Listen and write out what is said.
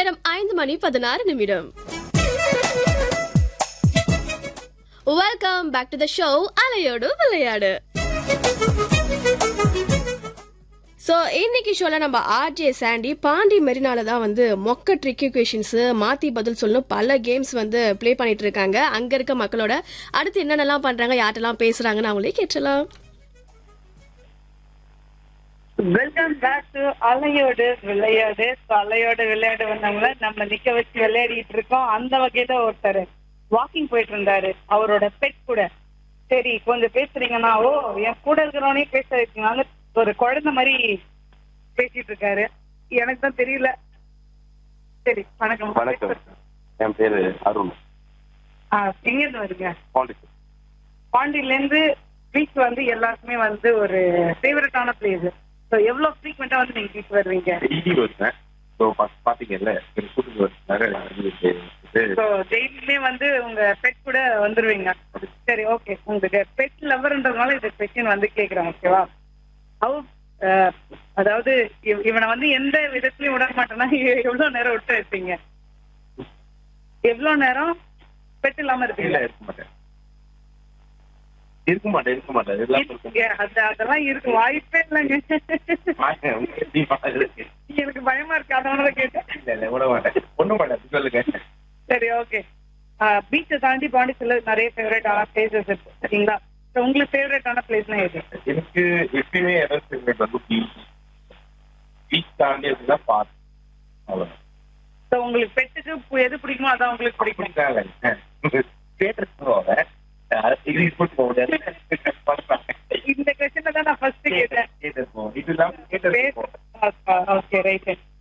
நேரம் ஐந்து மணி பதினாறு நிமிடம் welcome back to the show அலையோடு விளையாடு ஸோ இன்னைக்கு ஷோல நம்ம ஆர்ஜே சாண்டி பாண்டி மெரினால தான் வந்து மொக்க ட்ரிக்கி கொஷின்ஸ் மாத்தி பதில் சொல்லணும் பல கேம்ஸ் வந்து ப்ளே பண்ணிட்டு இருக்காங்க அங்க இருக்க மக்களோட அடுத்து என்னென்னலாம் பண்றாங்க யார்ட்டெல்லாம் பேசுறாங்கன்னு அவங்களே கேட்டலாம் வெல்கம் பேக் டு அலையோடு விளையாடு So, அலையோடு விளையாடு வந்தவங்கள நம்ம நிக்க வச்சு விளையாடிட்டு இருக்கோம் அந்த வகையில ஒருத்தர் வாக்கிங் போயிட்டு இருந்தாரு அவரோட பெட் கூட சரி கொஞ்சம் பேசுறீங்கன்னா ஓ என் கூட இருக்கிறவனே பேச வைக்கலாம்னு ஒரு குழந்தை மாதிரி பேசிட்டு இருக்காரு எனக்கு தான் தெரியல சரி வணக்கம் வணக்கம் என் பேரு அருண் ஆ, எங்க இருந்து வருங்க பாண்டிச்சேரி பாண்டியில இருந்து பீச் வந்து எல்லாருக்குமே வந்து ஒரு ஃபேவரட்டான பிளேஸ் ஸோ எவ்வளவு ஃப்ரீக்வெண்டா வந்து நீங்க பீச் வருவீங்க டெய்லி வருவேன் ஸோ பாத்தீங்கல்ல எங்க கூட்டிட்டு வருவாங்க ஸோ டெய்லியுமே வந்து உங்க பெட் கூட வந்துருவீங்க சரி ஓகே உங்களுக்கு பெட் லவர்ன்றதுனால இது கொஸ்டின் வந்து கேக்குறேன் ஓகேவா அவ அஹ், அதாவது இவ- இவனை வந்து எந்த விதத்துலயும் விட மாட்டேன்னா எ- எவ்வளவு நேரம் விட்டு இருப்பீங்க எவ்வளவு நேரம் பெட் இல்லாம இல்ல இருப்பீங்க இருக்க மாட்டேன் இருக்க மாட்டேன் இருக்க மாட்டேன் இதெல்லாம் இருக்கும் ஏ, அது- அதெல்லாம் இருக்கு வாய்ப்பே இல்லைங்க மாட்டேன். உங்களுக்கு எப்படிமா இருக்கு? எனக்கு பயமா இருக்கு அதனால கேட்டேன் இல்ல இல்ல விட மாட்டேன் ஒண்ணும் மாட்டேன் சொல்லுங்க சரி ஓகே பீச்சை தாண்டி பாண்டிச்சேரியில நிறைய ஃபேவரட்டான பிளேசஸ் இருக்கு சரிங்களா So, உங்களுக்கு ஃபேவரட்டான பிளேஸ்னா எது எனக்கு எப்பயுமே எதாவது வந்து பீச் பீச் தாண்டி அப்படிதான் பார்த்து அவ்வளவுதான் So, உங்களுக்கு பெட்டுக்கு எது பிடிக்குமோ அதான் உங்களுக்கு பிடிக்கும் பிடிக்காங்க தேட்டருக்கு போவேன் இது கூட்டு போக முடியாது இந்த கொஸ்டின் தான் நான் ஃபர்ஸ்ட் கேட்டேன் தேட்டர் போவோம் இதுதான் தேட்டருக்கு போவேன் ஓகே ரைட்